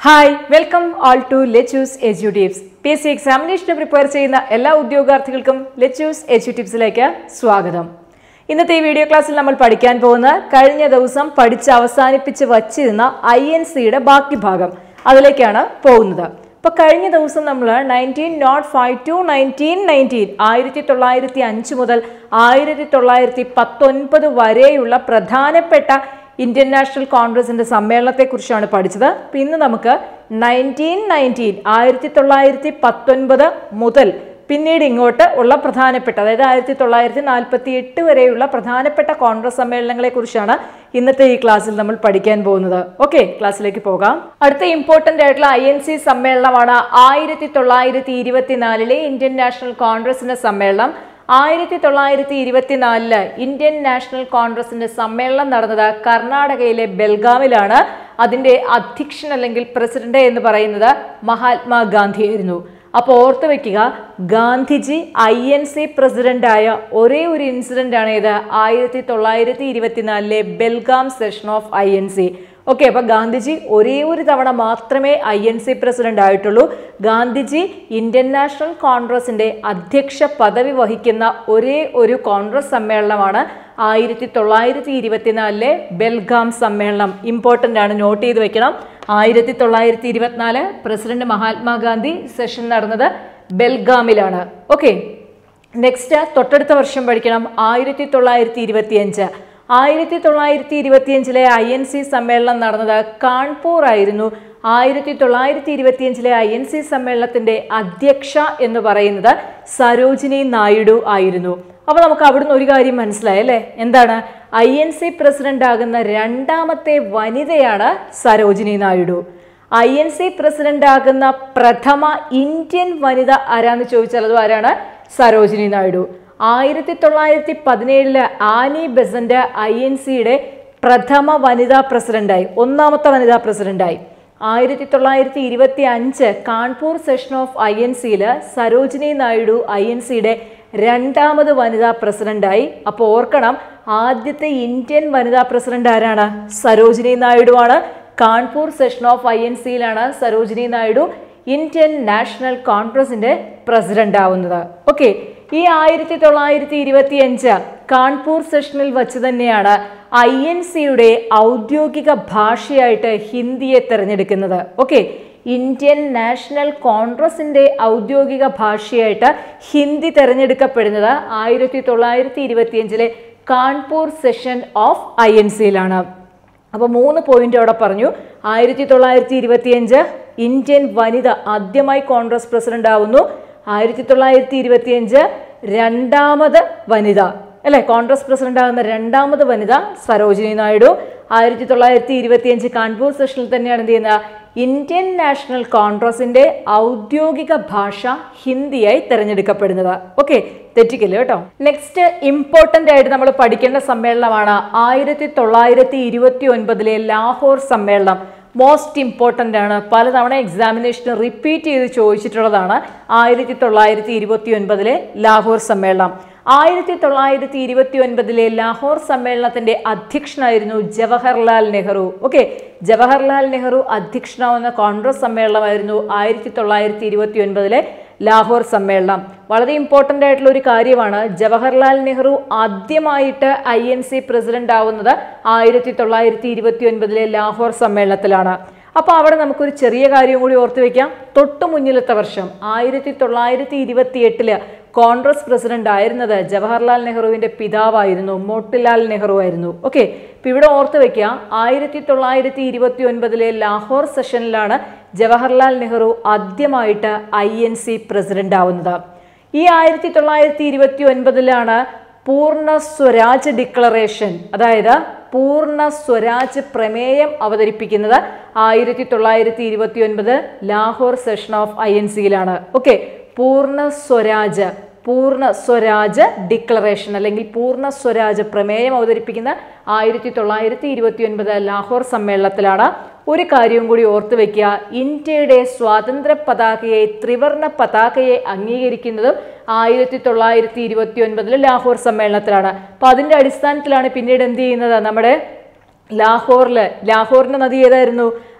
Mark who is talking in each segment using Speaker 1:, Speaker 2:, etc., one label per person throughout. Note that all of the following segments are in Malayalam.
Speaker 1: hi welcome all to Lechu's edu tips P S C എക്സാമിനേഷന് പ്രിപ്പയർ ചെയ്യുന്ന എല്ലാ ഉദ്യോഗാർത്ഥികൾക്കും ലെച്ചൂസ് എജു ടിപ്സിലേക്ക് സ്വാഗതം ഇന്നത്തെ ഈ വീഡിയോ ക്ലാസ്സിൽ നമ്മൾ പഠിക്കാൻ പോകുന്ന കഴിഞ്ഞ ദിവസം പഠിച്ച് അവസാനിപ്പിച്ച് വച്ചിരുന്ന ഐ എൻ സിയുടെ ബാക്കി ഭാഗം അതിലേക്കാണ് പോകുന്നത് അപ്പോൾ കഴിഞ്ഞ ദിവസം നമ്മൾ nineteen nought five to nineteen nineteen ആയിരത്തി തൊള്ളായിരത്തി അഞ്ച് മുതൽ ആയിരത്തി തൊള്ളായിരത്തി പത്തൊൻപത് വരെയുള്ള പ്രധാനപ്പെട്ട ഇന്ത്യൻ നാഷണൽ കോൺഗ്രസിന്റെ സമ്മേളനത്തെക്കുറിച്ചാണ് പഠിച്ചത് അപ്പോൾ ഇന്ന് നമുക്ക് നയൻറ്റീൻ നയൻറ്റീൻ ആയിരത്തി തൊള്ളായിരത്തി പത്തൊൻപത് മുതൽ പിന്നീട് ഇങ്ങോട്ട് ഉള്ള പ്രധാനപ്പെട്ട അതായത് ആയിരത്തി തൊള്ളായിരത്തി നാൽപ്പത്തി എട്ട് വരെയുള്ള പ്രധാനപ്പെട്ട കോൺഗ്രസ് സമ്മേളനങ്ങളെ കുറിച്ചാണ് ഇന്നത്തെ ഈ ക്ലാസ്സിൽ നമ്മൾ പഠിക്കാൻ പോകുന്നത് ഓക്കെ ക്ലാസ്സിലേക്ക് പോകാം അടുത്ത ഇമ്പോർട്ടന്റ് ആയിട്ടുള്ള ഐ എൻ സി സമ്മേളനമാണ് ആയിരത്തി തൊള്ളായിരത്തി ഇരുപത്തിനാലിലെ ഇന്ത്യൻ നാഷണൽ കോൺഗ്രസിന്റെ സമ്മേളനം ആയിരത്തി തൊള്ളായിരത്തി ഇരുപത്തിനാലില് ഇന്ത്യൻ നാഷണൽ കോൺഗ്രസിന്റെ സമ്മേളനം നടന്നത് കർണാടകയിലെ ബെൽഗാമിലാണ് അതിന്റെ അധ്യക്ഷൻ അല്ലെങ്കിൽ പ്രസിഡന്റ് എന്ന് പറയുന്നത് മഹാത്മാഗാന്ധിയായിരുന്നു അപ്പോൾ ഓർത്ത് വെക്കുക ഗാന്ധിജി ഐ എൻ സി പ്രസിഡന്റായ ഒരേ ഒരു ഇൻസിഡന്റ് ആണ് ഇത് ആയിരത്തി തൊള്ളായിരത്തി ഇരുപത്തിനാലിലെ Belgaum session of I N C okay അപ്പൊ ഗാന്ധിജി ഒരേ ഒരു തവണ മാത്രമേ ഐ എൻ സി പ്രസിഡന്റ് ആയിട്ടുള്ളൂ ഗാന്ധിജി ഇന്ത്യൻ നാഷണൽ കോൺഗ്രസിന്റെ അധ്യക്ഷ പദവി വഹിക്കുന്ന ഒരേ ഒരു കോൺഗ്രസ് സമ്മേളനമാണ് ആയിരത്തി തൊള്ളായിരത്തി ഇരുപത്തിനാലിലെ ബെൽഗാം സമ്മേളനം ഇമ്പോർട്ടൻ്റ് ആണ് നോട്ട് ചെയ്ത് വെക്കണം ആയിരത്തി തൊള്ളായിരത്തി ഇരുപത്തിനാല് പ്രസിഡന്റ് മഹാത്മാഗാന്ധി സെഷൻ നടന്നത് ബെൽഗാമിലാണ് ഓക്കെ നെക്സ്റ്റ് തൊട്ടടുത്ത വർഷം പഠിക്കണം ആയിരത്തി തൊള്ളായിരത്തി ഇരുപത്തിയഞ്ച് ആയിരത്തി തൊള്ളായിരത്തി ഇരുപത്തിയഞ്ചിലെ ഐ എൻ സി സമ്മേളനം നടന്നത് കാൺപൂർ ആയിരുന്നു ആയിരത്തി തൊള്ളായിരത്തി ഇരുപത്തിയഞ്ചിലെ ഐ എൻ സി സമ്മേളനത്തിന്റെ അധ്യക്ഷ എന്ന് പറയുന്നത് സരോജിനി നായിഡു ആയിരുന്നു അപ്പോൾ നമുക്ക് അവിടുന്ന് ഒരു കാര്യം മനസ്സിലായി അല്ലേ എന്താണ് ഐ എൻ സി പ്രസിഡന്റ് ആകുന്ന രണ്ടാമത്തെ വനിതയാണ് Sarojini Naidu I N C president ആകുന്ന പ്രഥമ ഇന്ത്യൻ വനിത ആരാന്ന് ചോദിച്ചാൽ അത് ആരാണ് സരോജിനി നായിഡു ആയിരത്തി തൊള്ളായിരത്തി പതിനേഴില് ആനി ബെസന്റ് ഐ എൻ സിയുടെ പ്രഥമ വനിതാ പ്രസിഡന്റായി ഒന്നാമത്തെ വനിതാ പ്രസിഡന്റായി ആയിരത്തി തൊള്ളായിരത്തി ഇരുപത്തി അഞ്ച് Kanpur session of I N സിയിൽ സരോജിനി നായിഡു ഐ എൻ സിയുടെ രണ്ടാമത് വനിതാ പ്രസിഡന്റായി അപ്പോൾ ഓർക്കണം ആദ്യത്തെ ഇന്ത്യൻ വനിതാ പ്രസിഡന്റ് ആരാണ് സരോജിനി നായിഡു ആണ് Kanpur session of I N സിയിലാണ് സരോജിനി നായിഡു ഇന്ത്യൻ നാഷണൽ കോൺഗ്രസിന്റെ പ്രസിഡന്റ് ആവുന്നത് ഓക്കെ ഈ ആയിരത്തി തൊള്ളായിരത്തി ഇരുപത്തി അഞ്ച് കാൺപൂർ സെഷനിൽ വച്ച് തന്നെയാണ് ഐ എൻ സിയുടെ ഔദ്യോഗിക ഭാഷയായിട്ട് ഹിന്ദിയെ തിരഞ്ഞെടുക്കുന്നത് ഓക്കെ ഇന്ത്യൻ നാഷണൽ കോൺഗ്രസിന്റെ ഔദ്യോഗിക ഭാഷയായിട്ട് ഹിന്ദി തിരഞ്ഞെടുക്കപ്പെടുന്നത് ആയിരത്തി തൊള്ളായിരത്തി ഇരുപത്തിയഞ്ചിലെ Kanpur session of I N സിയിലാണ് അപ്പോൾ മൂന്ന് പോയിന്റ് അവിടെ പറഞ്ഞു ആയിരത്തി തൊള്ളായിരത്തി ഇരുപത്തിയഞ്ച് ഇന്ത്യൻ വനിത ആദ്യമായി കോൺഗ്രസ് പ്രസിഡന്റ് ആവുന്നു ആയിരത്തി തൊള്ളായിരത്തി ഇരുപത്തിയഞ്ച് രണ്ടാമത് വനിത അല്ലെ കോൺഗ്രസ് പ്രസിഡന്റ് ആകുന്ന രണ്ടാമത് വനിത സരോജിനി നായിഡു ആയിരത്തി തൊള്ളായിരത്തി ഇരുപത്തിയഞ്ച് കാൺപൂർ സെഷനിൽ തന്നെയാണ് എന്ത് ചെയ്യുന്നത് ഇന്ത്യൻ നാഷണൽ കോൺഗ്രസിന്റെ ഔദ്യോഗിക ഭാഷ ഹിന്ദിയായി തിരഞ്ഞെടുക്കപ്പെടുന്നത് ഓക്കെ തെറ്റിക്കില്ല കേട്ടോ നെക്സ്റ്റ് ഇമ്പോർട്ടന്റ് ആയിട്ട് നമ്മൾ പഠിക്കേണ്ട സമ്മേളനമാണ് ആയിരത്തി തൊള്ളായിരത്തി ഇരുപത്തി ഒൻപതിലെ ലാഹോർ സമ്മേളനം മോസ്റ്റ് ഇമ്പോർട്ടൻ്റ് ആണ് പലതവണ എക്സാമിനേഷന് റിപ്പീറ്റ് ചെയ്ത് ചോദിച്ചിട്ടുള്ളതാണ് ആയിരത്തി തൊള്ളായിരത്തി ഇരുപത്തി ഒൻപതിലെ ലാഹോർ സമ്മേളനം ആയിരത്തി തൊള്ളായിരത്തി ഇരുപത്തി ഒൻപതിലെ ലാഹോർ സമ്മേളനത്തിന്റെ അധ്യക്ഷനായിരുന്നു ജവഹർലാൽ നെഹ്റു ഓക്കെ ജവഹർലാൽ നെഹ്റു അധ്യക്ഷനാവുന്ന കോൺഗ്രസ് സമ്മേളനമായിരുന്നു ആയിരത്തി തൊള്ളായിരത്തി ഇരുപത്തി ഒൻപതിലെ ലാഹോർ സമ്മേളനം വളരെ ഇമ്പോർട്ടൻ്റ് ആയിട്ടുള്ള ഒരു കാര്യമാണ് ജവഹർലാൽ നെഹ്റു ആദ്യമായിട്ട് ഐ എൻ സി പ്രസിഡന്റ് ആവുന്നത് ആയിരത്തി തൊള്ളായിരത്തി ഇരുപത്തി ഒൻപതിലെ ലാഹോർ സമ്മേളനത്തിലാണ് അപ്പോൾ അവിടെ നമുക്കൊരു ചെറിയ കാര്യം കൂടി ഓർത്തു വെക്കാം തൊട്ടു മുന്നിലത്തെ വർഷം ആയിരത്തി തൊള്ളായിരത്തി ഇരുപത്തി എട്ടില് കോൺഗ്രസ് പ്രസിഡന്റ് ആയിരുന്നത് ജവഹർലാൽ നെഹ്റുവിന്റെ പിതാവായിരുന്നു മോട്ടിലാൽ നെഹ്റു ആയിരുന്നു ഓക്കെ ഇപ്പൊ ഇവിടെ ഓർത്ത് വെക്കുക ആയിരത്തി തൊള്ളായിരത്തി ഇരുപത്തി ഒൻപതിലെ ലാഹോർ സെഷനിലാണ് ജവഹർലാൽ നെഹ്റു ആദ്യമായിട്ട് ഐ എൻ സി പ്രസിഡന്റ് ആവുന്നത് ഈ ആയിരത്തി തൊള്ളായിരത്തി ഇരുപത്തി ഒൻപതിലാണ് പൂർണ്ണ സ്വരാജ് ഡിക്ലറേഷൻ അതായത് പൂർണ്ണ സ്വരാജ് പ്രമേയം അവതരിപ്പിക്കുന്നത് ആയിരത്തി തൊള്ളായിരത്തി ഇരുപത്തി ഒൻപത് Lahore session of I N സിയിലാണ് ഓക്കെ പൂർണ്ണ സ്വരാജ് പൂർണ്ണ സ്വരാജ് ഡിക്ലറേഷൻ അല്ലെങ്കിൽ പൂർണ്ണ സ്വരാജ് പ്രമേയം അവതരിപ്പിക്കുന്ന ആയിരത്തി തൊള്ളായിരത്തി ഇരുപത്തി ഒൻപത് ലാഹോർ സമ്മേളനത്തിലാണ് ഒരു കാര്യവും കൂടി ഓർത്തു വെക്കുക ഇന്ത്യയുടെ സ്വാതന്ത്ര്യ പതാകയെ ത്രിവർണ പതാകയെ അംഗീകരിക്കുന്നതും ആയിരത്തി തൊള്ളായിരത്തി ഇരുപത്തി ഒൻപതിൽ ലാഹോർ സമ്മേളനത്തിലാണ് അപ്പൊ അതിന്റെ അടിസ്ഥാനത്തിലാണ് പിന്നീട് എന്ത് ചെയ്യുന്നത് നമ്മുടെ ലാഹോറിൽ ലാഹോറിന്റെ നദി ഏതായിരുന്നു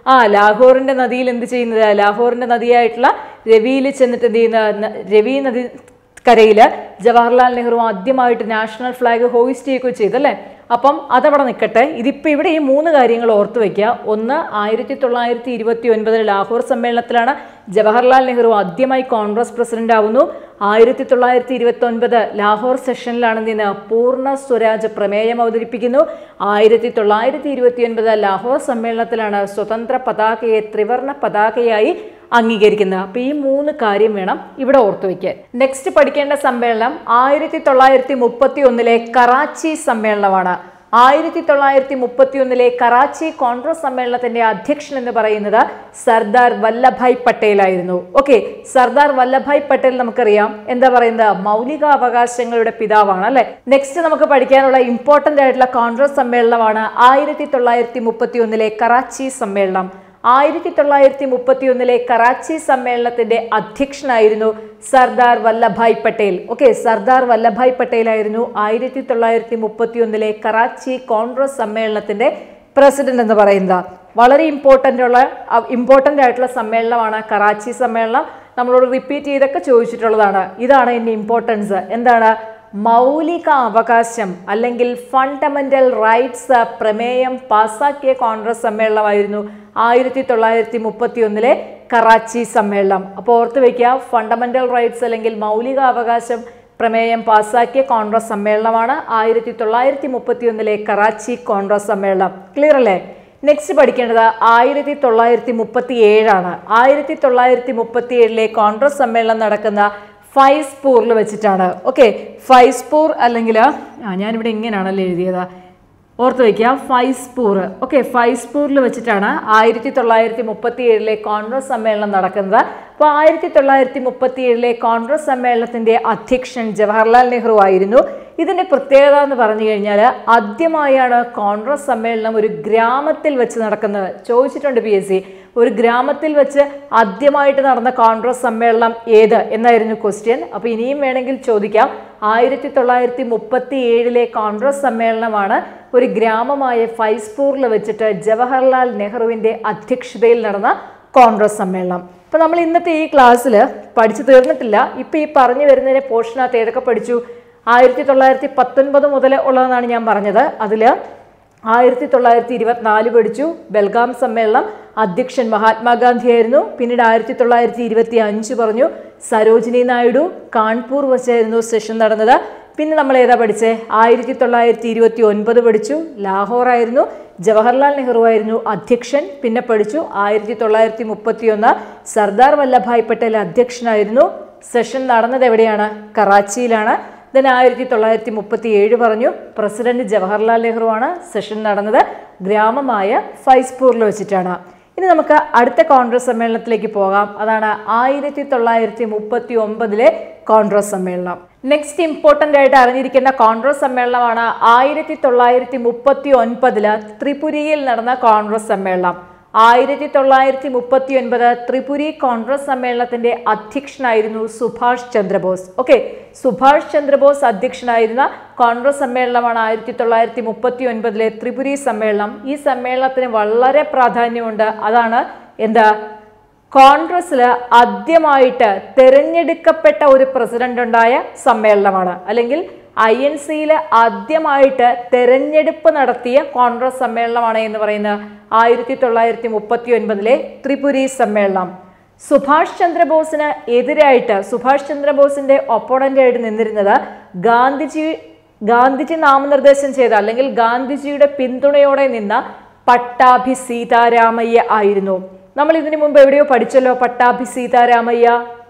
Speaker 1: ആ ലാഹോറിന്റെ നദിയിൽ എന്ത് ചെയ്യുന്നത് ലാഹോറിന്റെ നദിയായിട്ടുള്ള രവിയിൽ ചെന്നിട്ട് എന്ത് ചെയ്യുന്ന ന- രവി നദി കരയിൽ ജവഹർലാൽ നെഹ്റു ആദ്യമായിട്ട് നാഷണൽ ഫ്ലാഗ് ഹോയിസ്റ്റ് ചെയ്യുകയൊക്കെ ചെയ്തല്ലേ അപ്പം അതവിടെ നിൽക്കട്ടെ ഇതിപ്പോൾ ഇവിടെ ഈ മൂന്ന് കാര്യങ്ങൾ ഓർത്തു വയ്ക്കുക ഒന്ന് ആയിരത്തി തൊള്ളായിരത്തി ഇരുപത്തി ഒൻപതിൽ ലാഹോർ സമ്മേളനത്തിലാണ് ജവഹർലാൽ നെഹ്റു ആദ്യമായി കോൺഗ്രസ് പ്രസിഡന്റ് ആവുന്നു ആയിരത്തി തൊള്ളായിരത്തി ഇരുപത്തി ഒൻപത് ലാഹോർ സെഷനിലാണ് നിന്ന് പൂർണ്ണ സ്വരാജ് പ്രമേയം അവതരിപ്പിക്കുന്നു ആയിരത്തി തൊള്ളായിരത്തി ഇരുപത്തി ഒൻപത് ലാഹോർ സമ്മേളനത്തിലാണ് സ്വതന്ത്ര പതാകയെ ത്രിവർണ പതാകയായി അംഗീകരിക്കുന്നത് അപ്പൊ ഈ മൂന്ന് കാര്യം വേണം ഇവിടെ ഓർത്തു വയ്ക്കാൻ നെക്സ്റ്റ് പഠിക്കേണ്ട സമ്മേളനം ആയിരത്തി തൊള്ളായിരത്തി മുപ്പത്തി ഒന്നിലെ കറാച്ചി സമ്മേളനമാണ് ആയിരത്തി തൊള്ളായിരത്തി മുപ്പത്തി ഒന്നിലെ കറാച്ചി കോൺഗ്രസ് സമ്മേളനത്തിന്റെ അധ്യക്ഷൻ എന്ന് പറയുന്നത് സർദാർ വല്ലഭായ് പട്ടേലായിരുന്നു ഓക്കെ സർദാർ വല്ലഭായ് പട്ടേൽ നമുക്കറിയാം എന്താ പറയുന്നത് മൗലികാവകാശങ്ങളുടെ പിതാവാണ് അല്ലെ നെക്സ്റ്റ് നമുക്ക് പഠിക്കാനുള്ള ഇമ്പോർട്ടന്റ് ആയിട്ടുള്ള കോൺഗ്രസ് സമ്മേളനമാണ് ആയിരത്തി തൊള്ളായിരത്തി മുപ്പത്തി ഒന്നിലെ കറാച്ചി സമ്മേളനം ആയിരത്തി തൊള്ളായിരത്തി മുപ്പത്തി ഒന്നിലെ കറാച്ചി സമ്മേളനത്തിന്റെ അധ്യക്ഷനായിരുന്നു സർദാർ വല്ലഭായ് പട്ടേൽ ഓക്കെ സർദാർ വല്ലഭായ് പട്ടേൽ ആയിരുന്നു ആയിരത്തി തൊള്ളായിരത്തി മുപ്പത്തി ഒന്നിലെ കറാച്ചി കോൺഗ്രസ് സമ്മേളനത്തിന്റെ പ്രസിഡന്റ് എന്ന് പറയുന്നത് വളരെ ഇമ്പോർട്ടൻ്റ് ഉള്ള ഇമ്പോർട്ടൻ്റ് ആയിട്ടുള്ള സമ്മേളനമാണ് കറാച്ചി സമ്മേളനം നമ്മളോട് റിപ്പീറ്റ് ചെയ്തൊക്കെ ചോദിച്ചിട്ടുള്ളതാണ് ഇതാണ് ഇതിൻ്റെ ഇമ്പോർട്ടൻസ് എന്താണ് മൗലിക അവകാശം അല്ലെങ്കിൽ ഫണ്ടമെന്റൽ റൈറ്റ്സ് പ്രമേയം പാസാക്കിയ കോൺഗ്രസ് സമ്മേളനമായിരുന്നു ആയിരത്തി തൊള്ളായിരത്തി മുപ്പത്തി ഒന്നിലെ കറാച്ചി സമ്മേളനം അപ്പോൾ ഓർത്ത് വയ്ക്കുക ഫണ്ടമെന്റൽ റൈറ്റ്സ് അല്ലെങ്കിൽ മൗലിക അവകാശം പ്രമേയം പാസാക്കിയ കോൺഗ്രസ് സമ്മേളനമാണ് ആയിരത്തി തൊള്ളായിരത്തി മുപ്പത്തി ഒന്നിലെ കറാച്ചി കോൺഗ്രസ് സമ്മേളനം ക്ലിയർ അല്ലേ നെക്സ്റ്റ് പഠിക്കേണ്ടത് ആയിരത്തി തൊള്ളായിരത്തി മുപ്പത്തി ഏഴാണ് ആയിരത്തി തൊള്ളായിരത്തി മുപ്പത്തി ഏഴിലെ കോൺഗ്രസ് സമ്മേളനം നടക്കുന്ന ഫൈസ്പൂറിൽ വെച്ചിട്ടാണ് ഓക്കെ ഫൈസ്പൂർ അല്ലെങ്കിൽ ആ ഞാനിവിടെ ഇങ്ങനെയാണല്ലോ എഴുതിയത് ഓർത്ത് വയ്ക്കുക ഫൈസ്പൂർ ഓക്കെ ഫൈസ്പൂരിൽ വെച്ചിട്ടാണ് ആയിരത്തി തൊള്ളായിരത്തി മുപ്പത്തി ഏഴിലെ കോൺഗ്രസ് സമ്മേളനം നടക്കുന്നത് അപ്പോൾ ആയിരത്തി തൊള്ളായിരത്തി മുപ്പത്തി ഏഴിലെ കോൺഗ്രസ് സമ്മേളനത്തിന്റെ അധ്യക്ഷൻ ജവഹർലാൽ നെഹ്റു ആയിരുന്നു ഇതിന്റെ പ്രത്യേകത എന്ന് പറഞ്ഞു കഴിഞ്ഞാൽ ആദ്യമായാണ് കോൺഗ്രസ് സമ്മേളനം ഒരു ഗ്രാമത്തിൽ വെച്ച് നടക്കുന്നത് ചോദിച്ചിട്ടുണ്ട് പി എസ് സി ഒരു ഗ്രാമത്തിൽ വെച്ച് ആദ്യമായിട്ട് നടന്ന കോൺഗ്രസ് സമ്മേളനം ഏത് എന്നായിരുന്നു ക്വസ്റ്റ്യൻ അപ്പോൾ ഇനിയും വേണമെങ്കിൽ ചോദിക്കാം ആയിരത്തി തൊള്ളായിരത്തി മുപ്പത്തി ഏഴിലെ കോൺഗ്രസ് സമ്മേളനമാണ് ഒരു ഗ്രാമമായ ഫൈസ്പൂറിൽ വെച്ചിട്ട് ജവഹർലാൽ നെഹ്റുവിന്റെ അധ്യക്ഷതയിൽ നടന്ന കോൺഗ്രസ് സമ്മേളനം അപ്പോൾ നമ്മൾ ഇന്നത്തെ ഈ ക്ലാസ്സിൽ പഠിച്ചു തീർന്നിട്ടില്ല ഇപ്പോൾ ഈ പറഞ്ഞു വരുന്നതിനെ പോർഷനകത്ത് ഏതൊക്കെ പഠിച്ചു ആയിരത്തി തൊള്ളായിരത്തി പത്തൊൻപത് മുതൽ ഉള്ളതെന്നാണ് ഞാൻ പറഞ്ഞത് അതിൽ ആയിരത്തി തൊള്ളായിരത്തി ഇരുപത്തിനാല് പഠിച്ചു ബൽഗാം സമ്മേളനം അധ്യക്ഷൻ മഹാത്മാഗാന്ധിയായിരുന്നു പിന്നീട് ആയിരത്തി തൊള്ളായിരത്തി ഇരുപത്തി അഞ്ച് പറഞ്ഞു സരോജിനി നായിഡു കാൺപൂർ വച്ചായിരുന്നു സെഷൻ നടന്നത് പിന്നെ നമ്മൾ ഏതാ പഠിച്ചേ ആയിരത്തി തൊള്ളായിരത്തി ഇരുപത്തി ഒൻപത് പഠിച്ചു ലാഹോർ ആയിരുന്നു ജവഹർലാൽ നെഹ്റു ആയിരുന്നു അധ്യക്ഷൻ പിന്നെ പഠിച്ചു ആയിരത്തി തൊള്ളായിരത്തി മുപ്പത്തി ഒന്ന് സർദാർ വല്ലഭായ് പട്ടേൽ അധ്യക്ഷനായിരുന്നു സെഷൻ നടന്നത് എവിടെയാണ് കറാച്ചിയിലാണ് ദെൻ ആയിരത്തി തൊള്ളായിരത്തി മുപ്പത്തി ഏഴ് പറഞ്ഞു പ്രസിഡന്റ് ജവഹർലാൽ നെഹ്റു ആണ് സെഷൻ നടന്നത് ഗ്രാമമായ ഫൈസ്പൂറിൽ വെച്ചിട്ടാണ് ഇനി നമുക്ക് അടുത്ത കോൺഗ്രസ് സമ്മേളനത്തിലേക്ക് പോകാം അതാണ് ആയിരത്തി തൊള്ളായിരത്തി മുപ്പത്തി ഒമ്പതിലെ കോൺഗ്രസ് സമ്മേളനം നെക്സ്റ്റ് ഇമ്പോർട്ടൻ്റ് ആയിട്ട് അറിഞ്ഞിരിക്കേണ്ട കോൺഗ്രസ് സമ്മേളനമാണ് ആയിരത്തി തൊള്ളായിരത്തി മുപ്പത്തി ഒൻപതില് ത്രിപുരയിൽ നടന്ന കോൺഗ്രസ് സമ്മേളനം ആയിരത്തി തൊള്ളായിരത്തി മുപ്പത്തി ഒൻപത് ത്രിപുരി കോൺഗ്രസ് സമ്മേളനത്തിന്റെ അധ്യക്ഷനായിരുന്നു സുഭാഷ് ചന്ദ്രബോസ് ഓക്കെ സുഭാഷ് ചന്ദ്രബോസ് അധ്യക്ഷനായിരുന്ന കോൺഗ്രസ് സമ്മേളനമാണ് ആയിരത്തി തൊള്ളായിരത്തി മുപ്പത്തി ഒൻപതിലെ ത്രിപുരി സമ്മേളനം ഈ സമ്മേളനത്തിന് വളരെ പ്രാധാന്യമുണ്ട് അതാണ് എന്താ കോൺഗ്രസ്സിൽ ആദ്യമായിട്ട് തെരഞ്ഞെടുക്കപ്പെട്ട ഒരു പ്രസിഡന്റ് ഉണ്ടായ സമ്മേളനമാണ് അല്ലെങ്കിൽ ഐ എൻ സിയിൽ ആദ്യമായിട്ട് തെരഞ്ഞെടുപ്പ് നടത്തിയ കോൺഗ്രസ് സമ്മേളനമാണ് എന്ന് പറയുന്നത് ആയിരത്തി തൊള്ളായിരത്തി മുപ്പത്തി ഒൻപതിലെ ത്രിപുരി സമ്മേളനം സുഭാഷ് ചന്ദ്രബോസിന് എതിരായിട്ട് സുഭാഷ് ചന്ദ്രബോസിന്റെ ഒപ്പോണന്റ് ആയിട്ട് നിന്നിരുന്നത് ഗാന്ധിജി ഗാന്ധിജി നാമനിർദ്ദേശം ചെയ്ത അല്ലെങ്കിൽ ഗാന്ധിജിയുടെ പിന്തുണയോടെ നിന്ന പട്ടാഭി സീതാരാമയ്യ ആയിരുന്നു നമ്മൾ ഇതിനു മുമ്പ് എവിടെയോ പഠിച്ചല്ലോ Pattabhi Sitaramayya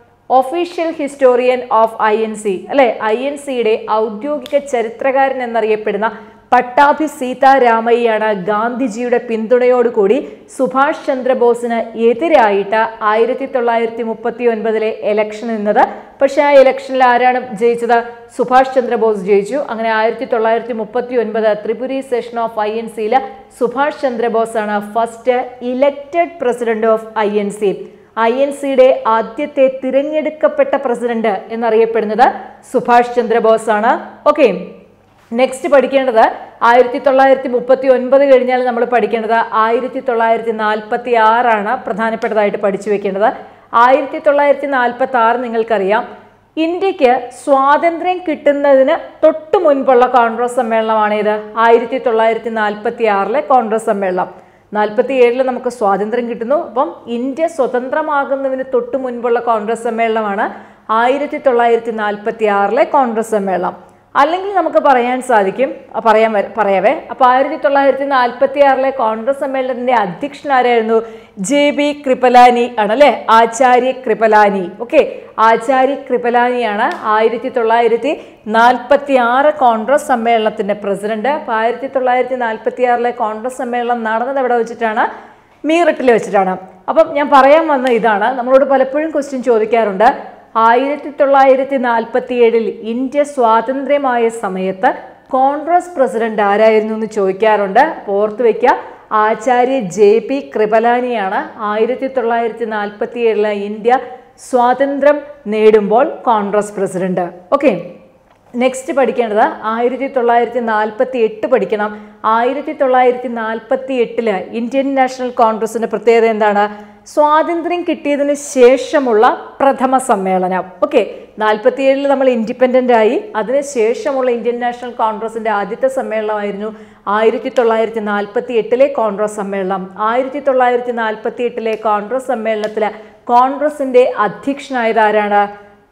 Speaker 1: official historian of I N C അല്ലെ ഐ എൻ സിയുടെ ഔദ്യോഗിക ചരിത്രകാരൻ എന്നറിയപ്പെടുന്ന പട്ടാഭി സീതാരാമയ്യാണ് ഗാന്ധിജിയുടെ പിന്തുണയോടുകൂടി സുഭാഷ് ചന്ദ്രബോസിന് എതിരായിട്ട് ആയിരത്തി തൊള്ളായിരത്തി മുപ്പത്തി ഒൻപതിലെ ഇലക്ഷൻ നിന്നത് പക്ഷേ ആ ഇലക്ഷനിൽ ആരാണ് ജയിച്ചത് സുഭാഷ് ചന്ദ്രബോസ് ജയിച്ചു അങ്ങനെ ആയിരത്തി തൊള്ളായിരത്തി മുപ്പത്തി ഒൻപത് Tripuri session of I N സിയിൽ സുഭാഷ് ചന്ദ്രബോസ് ആണ് first elected president of I N C I N സിയുടെ ആദ്യത്തെ തിരഞ്ഞെടുക്കപ്പെട്ട പ്രസിഡന്റ് എന്നറിയപ്പെടുന്നത് സുഭാഷ് ചന്ദ്രബോസ് ആണ് ഓക്കെ നെക്സ്റ്റ് പഠിക്കേണ്ടത് ആയിരത്തി തൊള്ളായിരത്തി മുപ്പത്തി ഒൻപത് കഴിഞ്ഞാൽ നമ്മൾ പഠിക്കേണ്ടത് ആയിരത്തി തൊള്ളായിരത്തി നാൽപ്പത്തി ആറാണ് പ്രധാനപ്പെട്ടതായിട്ട് പഠിച്ചു വെക്കേണ്ടത് ആയിരത്തി തൊള്ളായിരത്തി നാൽപ്പത്തി ആറ് നിങ്ങൾക്കറിയാം ഇന്ത്യക്ക് സ്വാതന്ത്ര്യം കിട്ടുന്നതിന് തൊട്ടു മുൻപുള്ള കോൺഗ്രസ് സമ്മേളനമാണ് ഇത് ആയിരത്തി തൊള്ളായിരത്തി നാൽപ്പത്തി ആറിലെ കോൺഗ്രസ് സമ്മേളനം നാൽപ്പത്തി ഏഴില് നമുക്ക് സ്വാതന്ത്ര്യം കിട്ടുന്നു അപ്പം ഇന്ത്യ സ്വതന്ത്രമാകുന്നതിന് തൊട്ടു മുൻപുള്ള കോൺഗ്രസ് സമ്മേളനമാണ് ആയിരത്തി തൊള്ളായിരത്തി നാൽപ്പത്തി ആറിലെ കോൺഗ്രസ് സമ്മേളനം അല്ലെങ്കിൽ നമുക്ക് പറയാൻ സാധിക്കും അ, പറയാൻ വര- പറയാവേ അപ്പോൾ ആയിരത്തി തൊള്ളായിരത്തി നാൽപ്പത്തി ആറിലെ കോൺഗ്രസ് സമ്മേളനത്തിന്റെ അധ്യക്ഷൻ ആരായിരുന്നു ജെ ബി കൃപലാനി ആണല്ലേ ആചാര്യ കൃപലാനി ഓക്കെ ആചാര്യ കൃപലാനിയാണ് ആയിരത്തി തൊള്ളായിരത്തി നാൽപ്പത്തി ആറ് കോൺഗ്രസ് സമ്മേളനത്തിന്റെ പ്രസിഡന്റ് അപ്പോൾ ആയിരത്തി തൊള്ളായിരത്തി നാൽപ്പത്തി ആറിലെ കോൺഗ്രസ് സമ്മേളനം നടന്നത് എവിടെ വെച്ചിട്ടാണ് മീററ്റിൽ വെച്ചിട്ടാണ് അപ്പം ഞാൻ പറയാൻ വന്ന ഇതാണ് നമ്മളോട് പലപ്പോഴും ക്വസ്റ്റ്യൻ ചോദിക്കാറുണ്ട് ആയിരത്തി തൊള്ളായിരത്തി നാൽപ്പത്തി ഏഴിൽ ഇന്ത്യ സ്വാതന്ത്ര്യമായ സമയത്ത് കോൺഗ്രസ് പ്രസിഡന്റ് ആരായിരുന്നു എന്ന് ചോദിക്കാറുണ്ട് അപ്പോൾ ഓർത്ത് വയ്ക്കുക ആചാര്യ ജെ പി കൃപലാനിയാണ് ആയിരത്തി തൊള്ളായിരത്തി നാൽപ്പത്തി ഏഴില് ഇന്ത്യ സ്വാതന്ത്ര്യം നേടുമ്പോൾ കോൺഗ്രസ് പ്രസിഡന്റ് ഓക്കെ നെക്സ്റ്റ് പഠിക്കേണ്ടത് ആയിരത്തി തൊള്ളായിരത്തി നാൽപ്പത്തി എട്ട് പഠിക്കണം ആയിരത്തി തൊള്ളായിരത്തി നാൽപ്പത്തി എട്ടില് ഇന്ത്യൻ നാഷണൽ കോൺഗ്രസിന്റെ പ്രത്യേകത എന്താണ് സ്വാതന്ത്ര്യം കിട്ടിയതിന് ശേഷമുള്ള പ്രഥമ സമ്മേളനം ഓക്കെ നാൽപ്പത്തി ഏഴിൽ നമ്മൾ ഇൻഡിപെൻഡൻ്റ് ആയി അതിന് ശേഷമുള്ള ഇന്ത്യൻ നാഷണൽ കോൺഗ്രസിന്റെ ആദ്യത്തെ സമ്മേളനമായിരുന്നു ആയിരത്തി തൊള്ളായിരത്തി നാൽപ്പത്തി എട്ടിലെ കോൺഗ്രസ് സമ്മേളനം ആയിരത്തി തൊള്ളായിരത്തി നാൽപ്പത്തി എട്ടിലെ കോൺഗ്രസ് സമ്മേളനത്തിൽ കോൺഗ്രസിന്റെ അധ്യക്ഷനായത് ആരാണ്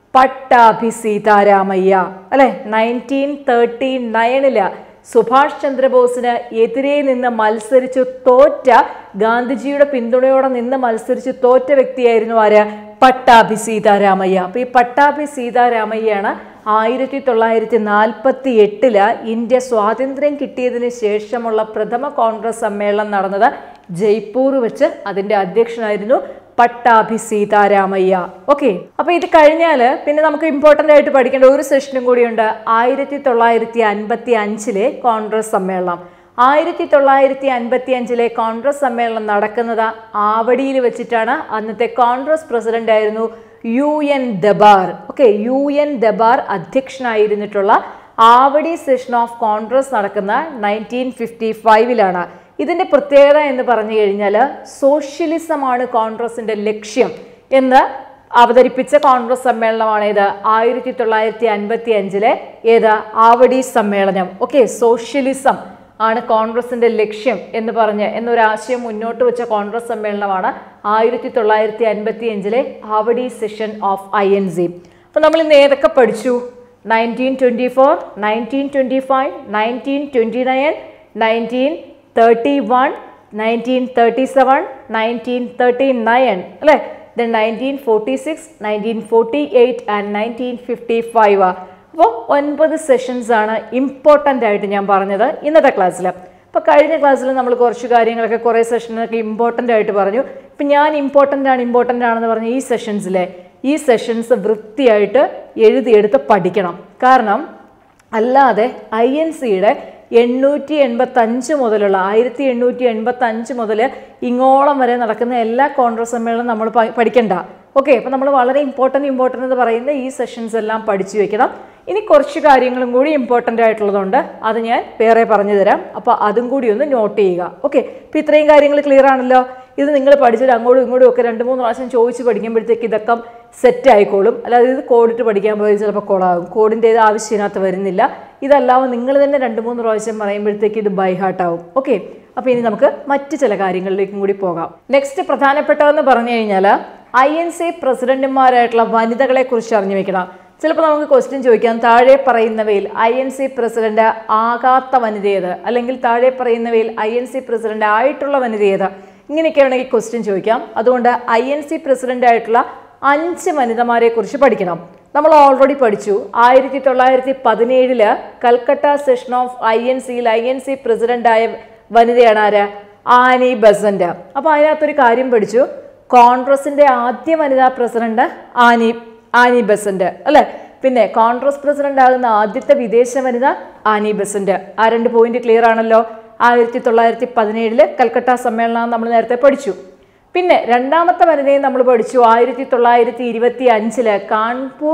Speaker 1: പട്ടാഭി സീതാരാമയ്യ അല്ലെ നയൻറ്റീൻ തേർട്ടി നയനില് സുഭാഷ് ചന്ദ്രബോസിന് എതിരെ നിന്ന് മത്സരിച്ചു തോറ്റ ഗാന്ധിജിയുടെ പിന്തുണയോടെ നിന്ന് മത്സരിച്ച് തോറ്റ വ്യക്തിയായിരുന്നു ആര് പട്ടാഭി സീതാരാമയ്യ അപ്പൊ ഈ പട്ടാഭി സീതാരാമയ്യാണ് ആയിരത്തി തൊള്ളായിരത്തി നാൽപ്പത്തി എട്ടില് ഇന്ത്യ സ്വാതന്ത്ര്യം കിട്ടിയതിന് ശേഷമുള്ള പ്രഥമ കോൺഗ്രസ് സമ്മേളനം നടന്നത് ജയ്പൂർ വെച്ച് അതിന്റെ അധ്യക്ഷനായിരുന്നു പട്ടാഭി സീതാരാമയ്യ ഓക്കെ അപ്പൊ ഇത് കഴിഞ്ഞാല് പിന്നെ നമുക്ക് ഇമ്പോർട്ടന്റ് ആയിട്ട് പഠിക്കേണ്ട ഒരു സെഷനും കൂടിയുണ്ട് ആയിരത്തി തൊള്ളായിരത്തി അൻപത്തി അഞ്ചിലെ കോൺഗ്രസ് സമ്മേളനം ആയിരത്തി തൊള്ളായിരത്തി അൻപത്തി അഞ്ചിലെ കോൺഗ്രസ് സമ്മേളനം നടക്കുന്നത് ആവടിയിൽ വെച്ചിട്ടാണ് അന്നത്തെ കോൺഗ്രസ് പ്രസിഡന്റ് ആയിരുന്നു U N Dhebar okay U N Dhebar അധ്യക്ഷനായിരുന്നിട്ടുള്ള ആവടി സെഷൻ ഓഫ് കോൺഗ്രസ് നടക്കുന്ന നയൻറ്റീൻ ഫിഫ്റ്റി ഫൈവിലാണ് ഇതിന്റെ പ്രത്യേകത എന്ന് പറഞ്ഞു കഴിഞ്ഞാൽ സോഷ്യലിസമാണ് കോൺഗ്രസിന്റെ ലക്ഷ്യം എന്ന് അവതരിപ്പിച്ച കോൺഗ്രസ് സമ്മേളനമാണ് ഇത് ആയിരത്തി തൊള്ളായിരത്തി അൻപത്തി അഞ്ചിലെ ഏത് ആവടി സമ്മേളനം ഓക്കെ സോഷ്യലിസം ആണ് കോൺഗ്രസിന്റെ ലക്ഷ്യം എന്ന് പറഞ്ഞ് എന്നൊരാശയം മുന്നോട്ട് വെച്ച കോൺഗ്രസ് സമ്മേളനമാണ് ആയിരത്തി തൊള്ളായിരത്തി അൻപത്തി അഞ്ചിലെ Avadi session of I N C അപ്പൊ നമ്മൾ ഇന്ന് ഏതൊക്കെ പഠിച്ചു nineteen twenty four nineteen twenty five nineteen twenty nine nineteen thirty one nineteen thirty seven nineteen thirty nine അല്ലേ then nineteen forty six nineteen forty eight and nineteen fifty five അപ്പോൾ ഒൻപത് സെഷൻസ് ആണ് ഇമ്പോർട്ടൻ്റ് ആയിട്ട് ഞാൻ പറഞ്ഞത് ഇന്നത്തെ ക്ലാസ്സിൽ അപ്പോൾ കഴിഞ്ഞ ക്ലാസ്സിൽ നമ്മൾ കുറച്ച് കാര്യങ്ങളൊക്കെ കുറേ സെഷനൊക്കെ ഇമ്പോർട്ടൻ്റ് ആയിട്ട് പറഞ്ഞു ഇപ്പം ഞാൻ ഇമ്പോർട്ടൻ്റ് ആണ് ഇമ്പോർട്ടൻ്റ് ആണെന്ന് പറഞ്ഞ ഈ സെഷൻസിലെ ഈ സെഷൻസ് വൃത്തിയായിട്ട് എഴുതിയെടുത്ത് പഠിക്കണം കാരണം അല്ലാതെ ഐ എൻ സിയുടെ എണ്ണൂറ്റി എൺപത്തി അഞ്ച് മുതലുള്ള ആയിരത്തി എണ്ണൂറ്റി എൺപത്തി അഞ്ച് മുതൽ ഇങ്ങോളം വരെ നടക്കുന്ന എല്ലാ കോൺഗ്രസ് സമ്മേളനം നമ്മൾ പ- പഠിക്കണ്ട ഓക്കെ അപ്പം നമ്മൾ വളരെ ഇമ്പോർട്ടൻ്റ് ഇമ്പോർട്ടൻ്റ് എന്ന് പറയുന്ന ഈ സെഷൻസ് എല്ലാം പഠിച്ചു വെക്കണം ഇനി കുറച്ച് കാര്യങ്ങളും കൂടി ഇമ്പോർട്ടൻ്റ് ആയിട്ടുള്ളതുണ്ട് അത് ഞാൻ വേറെ പറഞ്ഞു തരാം അപ്പോൾ അതും കൂടി ഒന്ന് നോട്ട് ചെയ്യുക ഓക്കെ അപ്പോൾ ഇത്രയും കാര്യങ്ങൾ ക്ലിയർ ആണല്ലോ ഇത് നിങ്ങൾ പഠിച്ചിട്ട് അങ്ങോട്ടും ഇങ്ങോട്ടും ഒക്കെ രണ്ട് മൂന്ന് പ്രാവശ്യം ചോദിച്ച് പഠിക്കുമ്പോഴത്തേക്ക് ഇതൊക്കെ സെറ്റ് ആയിക്കോളും അല്ലാതെ ഇത് കോഡിട്ട് പഠിക്കാൻ പോയി ചിലപ്പോൾ കോളാകും കോഡിൻ്റെ ഇത് ആവശ്യത്തിനകത്ത് വരുന്നില്ല ഇതല്ലാതെ നിങ്ങൾ തന്നെ രണ്ട് മൂന്ന് പ്രാവശ്യം പറയുമ്പോഴത്തേക്ക് ഇത് ബൈ ഹാർട്ട് ആവും ഓക്കെ അപ്പോൾ ഇനി നമുക്ക് മറ്റ് ചില കാര്യങ്ങളിലേക്കും കൂടി പോകാം നെക്സ്റ്റ് പ്രധാനപ്പെട്ടതെന്ന് പറഞ്ഞു കഴിഞ്ഞാൽ ഐ എൻ സി പ്രസിഡന്റുമാരായിട്ടുള്ള വനിതകളെ കുറിച്ച് അറിഞ്ഞു വെക്കണം ചിലപ്പോൾ നമുക്ക് ക്വസ്റ്റ്യൻ ചോദിക്കാം താഴെ പറയുന്നവയിൽ ഐ എൻ സി പ്രസിഡന്റ് ആകാത്ത വനിതയേത് അല്ലെങ്കിൽ താഴെ പറയുന്നവയിൽ ഐ എൻ സി പ്രസിഡന്റ് ആയിട്ടുള്ള വനിതയേത് ഇങ്ങനെയൊക്കെ വേണമെങ്കിൽ ക്വസ്റ്റ്യൻ ചോദിക്കാം അതുകൊണ്ട് ഐ എൻ സി പ്രസിഡന്റ് ആയിട്ടുള്ള അഞ്ച് വനിതമാരെ കുറിച്ച് പഠിക്കണം നമ്മൾ ഓൾറെഡി പഠിച്ചു ആയിരത്തി തൊള്ളായിരത്തി പതിനേഴില് Calcutta session of I N സിയിൽ ഐ എൻ സി പ്രസിഡന്റായ വനിതയാണ് ആര് ആനി ബസന്റ് അപ്പോൾ അതിനകത്തൊരു കാര്യം പഠിച്ചു കോൺഗ്രസിന്റെ ആദ്യ വനിതാ പ്രസിഡന്റ് ആനി ആനി ബസന്റ് അല്ലെ പിന്നെ കോൺഗ്രസ് പ്രസിഡന്റ് ആകുന്ന ആദ്യത്തെ വിദേശ വനിത ആനി ബസന്റ് ആ രണ്ട് പോയിന്റ് ക്ലിയർ ആണല്ലോ ആയിരത്തി തൊള്ളായിരത്തി പതിനേഴില് കൽക്കട്ട സമ്മേളനം നമ്മൾ നേരത്തെ പഠിച്ചു പിന്നെ രണ്ടാമത്തെ വനിതയും നമ്മൾ പഠിച്ചു ആയിരത്തി തൊള്ളായിരത്തി ഇരുപത്തി അഞ്ചില് കാൺപൂർ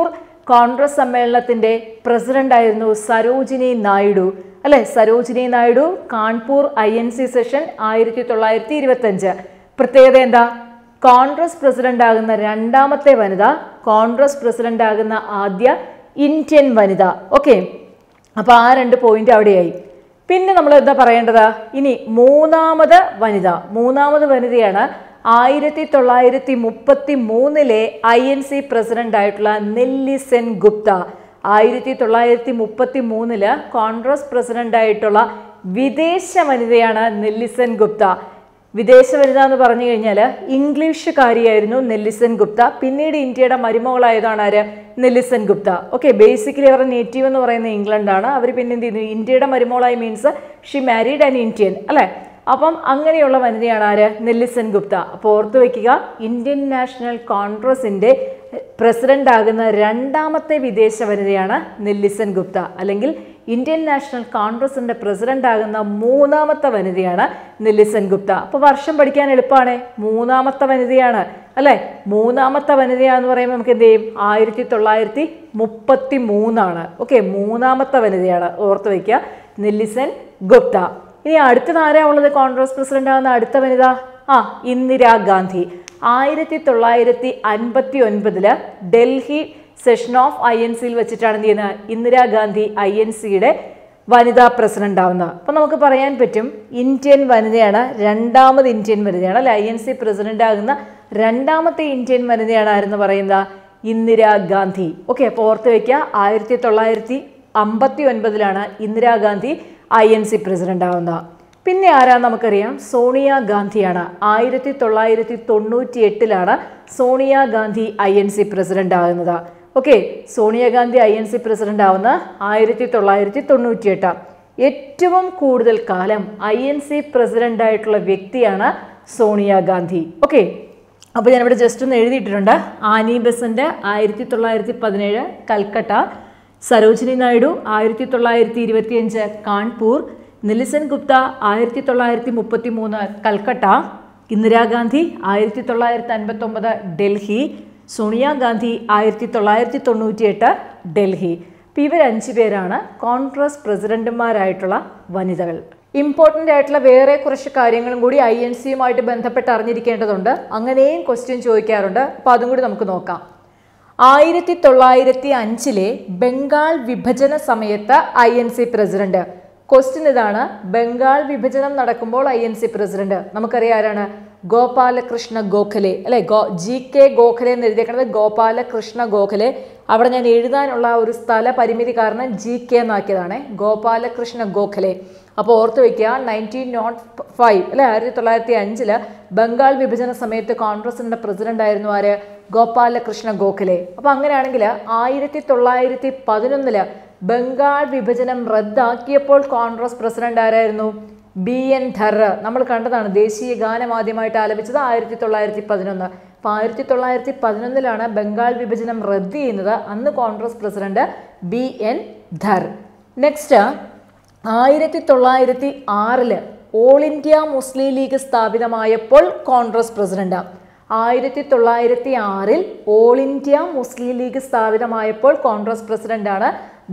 Speaker 1: കോൺഗ്രസ് സമ്മേളനത്തിന്റെ പ്രസിഡന്റ് ആയിരുന്നു സരോജിനി നായിഡു അല്ലെ Sarojini Naidu Kanpur I N C session ആയിരത്തി തൊള്ളായിരത്തി ഇരുപത്തി അഞ്ച് പ്രത്യേകത എന്താ കോൺഗ്രസ് പ്രസിഡന്റ് ആകുന്ന രണ്ടാമത്തെ വനിത കോൺഗ്രസ് പ്രസിഡന്റ് ആകുന്ന ആദ്യ ഇന്ത്യൻ വനിത ഓക്കെ അപ്പൊ ആ രണ്ട് പോയിന്റ് അവിടെയായി പിന്നെ നമ്മൾ എന്താ പറയേണ്ടത് ഇനി മൂന്നാമത് വനിത മൂന്നാമത് വനിതയാണ് ആയിരത്തി തൊള്ളായിരത്തി മുപ്പത്തി മൂന്നിലെ ഐ എൻ സി പ്രസിഡന്റ് ആയിട്ടുള്ള നെല്ലിസെൻ ഗുപ്ത ആയിരത്തി തൊള്ളായിരത്തി മുപ്പത്തി മൂന്നില് കോൺഗ്രസ് പ്രസിഡന്റ് ആയിട്ടുള്ള വിദേശ വനിതയാണ് നെല്ലിസെൻ ഗുപ്ത വിദേശ വനിത എന്ന് പറഞ്ഞു കഴിഞ്ഞാൽ ഇംഗ്ലീഷുകാരിയായിരുന്നു നെല്ലിസൻ ഗുപ്ത പിന്നീട് ഇന്ത്യയുടെ മരുമകളായതാണ് ആര് നെല്ലിസൻ ഗുപ്ത ഓക്കെ ബേസിക്കലി അവരുടെ നേറ്റീവ് എന്ന് പറയുന്നത് ഇംഗ്ലണ്ടാണ് അവർ പിന്നെ എന്ത് ചെയ്യുന്നു ഇന്ത്യയുടെ മരുമകളായി means Xi married an Indian അല്ലേ അപ്പം അങ്ങനെയുള്ള വനിതയാണ് ആര് നെല്ലിസൻ ഗുപ്ത അപ്പോൾ ഓർത്തു വയ്ക്കുക ഇന്ത്യൻ നാഷണൽ കോൺഗ്രസിന്റെ പ്രസിഡന്റ് ആകുന്ന രണ്ടാമത്തെ വിദേശ വനിതയാണ് നെല്ലിസൻ ഗുപ്ത അല്ലെങ്കിൽ ഇന്ത്യൻ നാഷണൽ കോൺഗ്രസിന്റെ പ്രസിഡന്റ് ആകുന്ന മൂന്നാമത്തെ വനിതയാണ് നെല്ലിസൻ ഗുപ്ത അപ്പോൾ വർഷം പഠിക്കാൻ എളുപ്പമാണ് മൂന്നാമത്തെ വനിതയാണ് അല്ലേ മൂന്നാമത്തെ വനിതയാന്ന് പറയുമ്പോൾ നമുക്ക് എന്ത് ചെയ്യും ആയിരത്തി തൊള്ളായിരത്തി മുപ്പത്തി മൂന്നാണ് ഓക്കെ മൂന്നാമത്തെ വനിതയാണ് ഓർത്ത് വയ്ക്കുക നെല്ലിസൻ ഗുപ്ത ഇനി അടുത്തത് ആരാ ഉള്ളത് കോൺഗ്രസ് പ്രസിഡന്റ് ആകുന്ന അടുത്ത വനിത ആ ഇന്ദിരാഗാന്ധി ആയിരത്തി തൊള്ളായിരത്തി അൻപത്തി ഒൻപതില് Delhi session of I N സിയിൽ വെച്ചിട്ടാണ് എന്ത് ചെയ്യുന്നത് ഇന്ദിരാഗാന്ധി ഐ എൻ സിയുടെ വനിതാ പ്രസിഡന്റ് ആവുന്നത് അപ്പം നമുക്ക് പറയാൻ പറ്റും ഇന്ത്യൻ വനിതയാണ് രണ്ടാമത് ഇന്ത്യൻ വനിതയാണ് അല്ലെ ഐ എൻ സി പ്രസിഡന്റ് ആകുന്ന രണ്ടാമത്തെ ഇന്ത്യൻ വനിതയാണ് ആരെന്ന് പറയുന്നത് ഇന്ദിരാഗാന്ധി ഓക്കെ അപ്പോൾ ഓർത്ത് വയ്ക്കുക ആയിരത്തി തൊള്ളായിരത്തി അമ്പത്തി ഒൻപതിലാണ് Indira Gandhi I N C president ആവുന്നത് പിന്നെ ആരാ നമുക്കറിയാം സോണിയ ഗാന്ധിയാണ് ആയിരത്തി തൊള്ളായിരത്തി തൊണ്ണൂറ്റി എട്ടിലാണ് Sonia Gandhi I N C president ആകുന്നത് okay Sonia Gandhi I N C president ആവുന്ന ആയിരത്തി തൊള്ളായിരത്തി തൊണ്ണൂറ്റി എട്ട് ഏറ്റവും കൂടുതൽ കാലം ഐ എൻ സി പ്രസിഡന്റ് ആയിട്ടുള്ള വ്യക്തിയാണ് സോണിയാഗാന്ധി ഓക്കെ അപ്പോൾ ഞാനിവിടെ ജസ്റ്റ് ഒന്ന് എഴുതിയിട്ടുണ്ട് ആനി ബസന്റ് ആയിരത്തി തൊള്ളായിരത്തി പതിനേഴ് കൽക്കട്ട സരോജിനി നായിഡു ആയിരത്തി തൊള്ളായിരത്തി ഇരുപത്തിയഞ്ച് കാൺപൂർ നെലിസൻ ഗുപ്ത ആയിരത്തി തൊള്ളായിരത്തി മുപ്പത്തി മൂന്ന് കൽക്കട്ട ഇന്ദിരാഗാന്ധി ആയിരത്തി തൊള്ളായിരത്തി അൻപത്തി ഒമ്പത് ഡൽഹി സോണിയാഗാന്ധി ആയിരത്തി തൊള്ളായിരത്തി തൊണ്ണൂറ്റി എട്ട് ഡൽഹി അപ്പോൾ ഇവർ അഞ്ചു പേരാണ് കോൺഗ്രസ് പ്രസിഡന്റുമാരായിട്ടുള്ള വനിതകൾ ഇമ്പോർട്ടൻ്റ് ആയിട്ടുള്ള വേറെ കുറച്ച് കാര്യങ്ങളും കൂടി ഐ എൻ സിയുമായിട്ട് ബന്ധപ്പെട്ട് അറിഞ്ഞിരിക്കേണ്ടതുണ്ട് അങ്ങനെയും ക്വസ്റ്റ്യൻ ചോദിക്കാറുണ്ട് അപ്പോൾ അതും കൂടി നമുക്ക് നോക്കാം ആയിരത്തി തൊള്ളായിരത്തി അഞ്ചിലെ ബംഗാൾ വിഭജന സമയത്ത് I N C president question ഇതാണ് ബംഗാൾ വിഭജനം നടക്കുമ്പോൾ ഐ എൻ സി പ്രസിഡന്റ് നമുക്കറിയാം ആരാണ് ഗോപാലകൃഷ്ണ ഗോഖലെ അല്ലെ ഗോ ജി കെ ഗോഖലെ എന്ന് എഴുതിയേക്കുന്നത് ഗോപാലകൃഷ്ണ ഗോഖലെ അവിടെ ഞാൻ എഴുതാനുള്ള ഒരു സ്ഥല പരിമിതി കാരണം ജി കെ എന്നാക്കിയതാണ് ഗോപാലകൃഷ്ണ ഗോഖലെ അപ്പോൾ ഓർത്ത് വയ്ക്കുക നയൻറ്റീൻ നോട്ട് ഫൈവ് അല്ലെ ആയിരത്തി തൊള്ളായിരത്തി അഞ്ചില് ബംഗാൾ വിഭജന സമയത്ത് കോൺഗ്രസിന്റെ പ്രസിഡന്റ് ആയിരുന്നു ആര് ഗോപാലകൃഷ്ണ ഗോഖലെ അപ്പോൾ അങ്ങനെയാണെങ്കിൽ ആയിരത്തി തൊള്ളായിരത്തി പതിനൊന്നില് ബംഗാൾ വിഭജനം റദ്ദാക്കിയപ്പോൾ കോൺഗ്രസ് പ്രസിഡന്റ് ആരായിരുന്നു ബി എൻ ധർ നമ്മൾ കണ്ടതാണ് ദേശീയ ഗാനം ആദ്യമായിട്ട് ആലപിച്ചത് ആയിരത്തി തൊള്ളായിരത്തി പതിനൊന്ന് അപ്പോൾ ആയിരത്തി തൊള്ളായിരത്തി പതിനൊന്നിലാണ് ബംഗാൾ വിഭജനം റദ്ദ് ചെയ്യുന്നത് അന്ന് Congress president B N Dhar next ആയിരത്തി തൊള്ളായിരത്തി ആറില് ഓൾ ഇന്ത്യ മുസ്ലിം ലീഗ് സ്ഥാപിതമായപ്പോൾ കോൺഗ്രസ് പ്രസിഡന്റ് ആയിരത്തി തൊള്ളായിരത്തി ആറിൽ ഓൾ ഇന്ത്യ മുസ്ലിം ലീഗ് സ്ഥാപിതമായപ്പോൾ കോൺഗ്രസ് പ്രസിഡന്റാണ്